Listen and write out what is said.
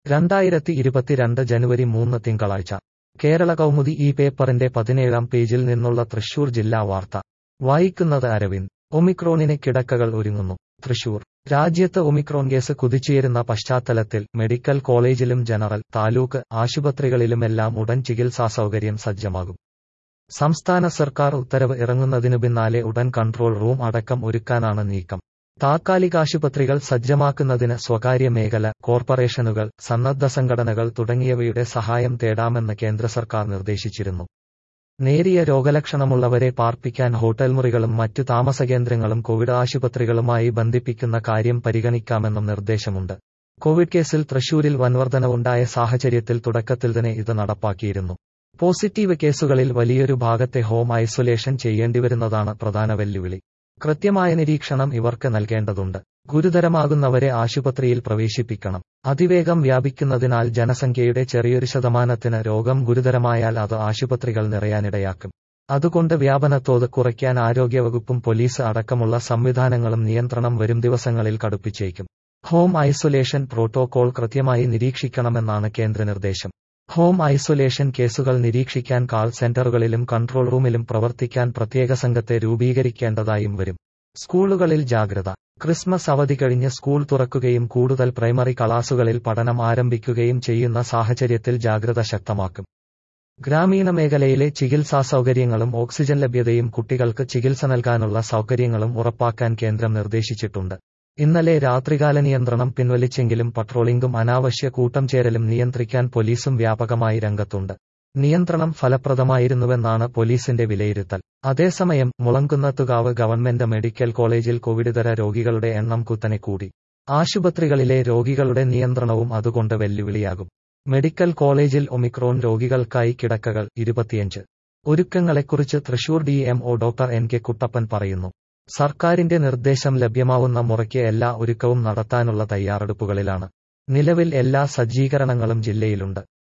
രണ്ടായിരത്തി ഇരുപത്തിരണ്ട് ജനുവരി മൂന്ന് തിങ്കളാഴ്ച കേരള കൗമുദി ഈ പേപ്പറിന്റെ പതിനേഴാം പേജിൽ നിന്നുള്ള തൃശൂർ ജില്ലാ വാർത്ത വായിക്കുന്നത് അരവിന്ദ് ഒമിക്രോണിന് കിടക്കകൾ ഒരുങ്ങുന്നു തൃശൂർ രാജ്യത്ത് ഒമിക്രോൺ കേസ് കുതിച്ചുയരുന്ന പശ്ചാത്തലത്തിൽ മെഡിക്കൽ കോളേജിലും ജനറൽ താലൂക്ക് ആശുപത്രികളിലുമെല്ലാം ഉടൻ ചികിത്സാ സൗകര്യം സജ്ജമാകും സംസ്ഥാന സർക്കാർ ഉത്തരവ് ഇറങ്ങുന്നതിനു പിന്നാലെ ഉടൻ കൺട്രോൾ റൂം അടക്കം ഒരുക്കാനാണ് നീക്കം താത്കാലികാശുപത്രികൾ സജ്ജമാക്കുന്നതിന് സ്വകാര്യ മേഖല കോർപ്പറേഷനുകൾ സന്നദ്ധ സംഘടനകൾ തുടങ്ങിയവയുടെ സഹായം തേടാമെന്ന് കേന്ദ്ര സർക്കാർ നിർദ്ദേശിച്ചിരുന്നു നേരിയ രോഗലക്ഷണമുള്ളവരെ പാർപ്പിക്കാൻ ഹോട്ടൽ മുറികളും മറ്റു താമസകേന്ദ്രങ്ങളും കോവിഡ് ആശുപത്രികളുമായി ബന്ധിപ്പിക്കുന്ന കാര്യം പരിഗണിക്കാമെന്നും നിർദ്ദേശമുണ്ട് കോവിഡ് കേസിൽ തൃശൂരിൽ വൻവർധനവുണ്ടായ സാഹചര്യത്തിൽ തുടക്കത്തിൽ തന്നെ ഇത് നടപ്പാക്കിയിരുന്നു പോസിറ്റീവ് കേസുകളിൽ വലിയൊരു ഭാഗത്തെ ഹോം ഐസൊലേഷൻ ചെയ്യേണ്ടിവരുന്നതാണ് പ്രധാന വെല്ലുവിളി കൃത്യമായ നിരീക്ഷണം ഇവർക്ക് നൽകേണ്ടതുണ്ട് ഗുരുതരമാകുന്നവരെ ആശുപത്രിയിൽ പ്രവേശിപ്പിക്കണം അതിവേഗം വ്യാപിക്കുന്നതിനാൽ ജനസംഖ്യയുടെ ചെറിയൊരു ശതമാനത്തിന് രോഗം ഗുരുതരമായാൽ അത് ആശുപത്രികൾ നിറയാനിടയാക്കും അതുകൊണ്ട് വ്യാപനത്തോത് കുറയ്ക്കാൻ ആരോഗ്യവകുപ്പും പോലീസ് അടക്കമുള്ള സംവിധാനങ്ങളും നിയന്ത്രണം വരും ദിവസങ്ങളിൽ കടുപ്പിച്ചേക്കും ഹോം ഐസൊലേഷൻ പ്രോട്ടോകോൾ കൃത്യമായി നിരീക്ഷിക്കണമെന്നാണ് കേന്ദ്ര നിർദ്ദേശം ഹോം ഐസൊലേഷൻ കേസുകൾ നിരീക്ഷിക്കാൻ കാൾ സെന്ററുകളിലും കൺട്രോൾ റൂമിലും പ്രവർത്തിക്കാൻ പ്രത്യേക സംഘത്തെ രൂപീകരിക്കേണ്ടതായും വരും സ്കൂളുകളിൽ ജാഗ്രത ക്രിസ്മസ് അവധി കഴിഞ്ഞ് സ്കൂൾ തുറക്കുകയും കൂടുതൽ പ്രൈമറി ക്ലാസുകളിൽ പഠനം ആരംഭിക്കുകയും ചെയ്യുന്ന സാഹചര്യത്തിൽ ജാഗ്രത ശക്തമാക്കും ഗ്രാമീണ മേഖലയിലെ ചികിത്സാ സൗകര്യങ്ങളും ഓക്സിജൻ ലഭ്യതയും കുട്ടികൾക്ക് ചികിത്സ നൽകാനുള്ള സൗകര്യങ്ങളും ഉറപ്പാക്കാൻ കേന്ദ്രം നിർദ്ദേശിച്ചിട്ടുണ്ട് ഇന്നലെ രാത്രികാല നിയന്ത്രണം പിൻവലിച്ചെങ്കിലും പട്രോളിംഗും അനാവശ്യ കൂട്ടം ചേരലും നിയന്ത്രിക്കാൻ പോലീസും വ്യാപകമായി രംഗത്തുണ്ട് നിയന്ത്രണം ഫലപ്രദമായിരുന്നുവെന്നാണ് പോലീസിന്റെ വിലയിരുത്തൽ അതേസമയം മുളങ്കുന്നത്തുകാവ് ഗവൺമെന്റ് മെഡിക്കൽ കോളേജിൽ കോവിഡിതര രോഗികളുടെ എണ്ണം കുത്തനെ കൂടി ആശുപത്രികളിലെ രോഗികളുടെ നിയന്ത്രണവും അതുകൊണ്ട് വെല്ലുവിളിയാകും മെഡിക്കൽ കോളേജിൽ ഒമിക്രോൺ രോഗികൾക്കായി കിടക്കകൾ ഇരുപത്തിയഞ്ച് ഒരുക്കങ്ങളെക്കുറിച്ച് Thrissur D M O doctor N K Kuttappan പറയുന്നു സർക്കാരിന്റെ നിർദ്ദേശം ലഭ്യമാവുന്ന മുറയ്ക്ക് എല്ലാ ഒരുക്കവും നടത്താനുള്ള തയ്യാറെടുപ്പുകളിലാണ് നിലവിൽ എല്ലാ സജ്ജീകരണങ്ങളും ജില്ലയിലുണ്ട്